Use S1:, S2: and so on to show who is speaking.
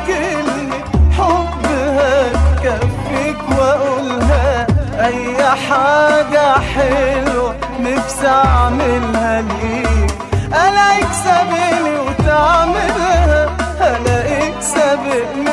S1: كلمة حبها تكفيك واقولها اي حاجة حلوة نفسي اعملها ليك الاقيك سابقني وتعملها الاقيك سابقني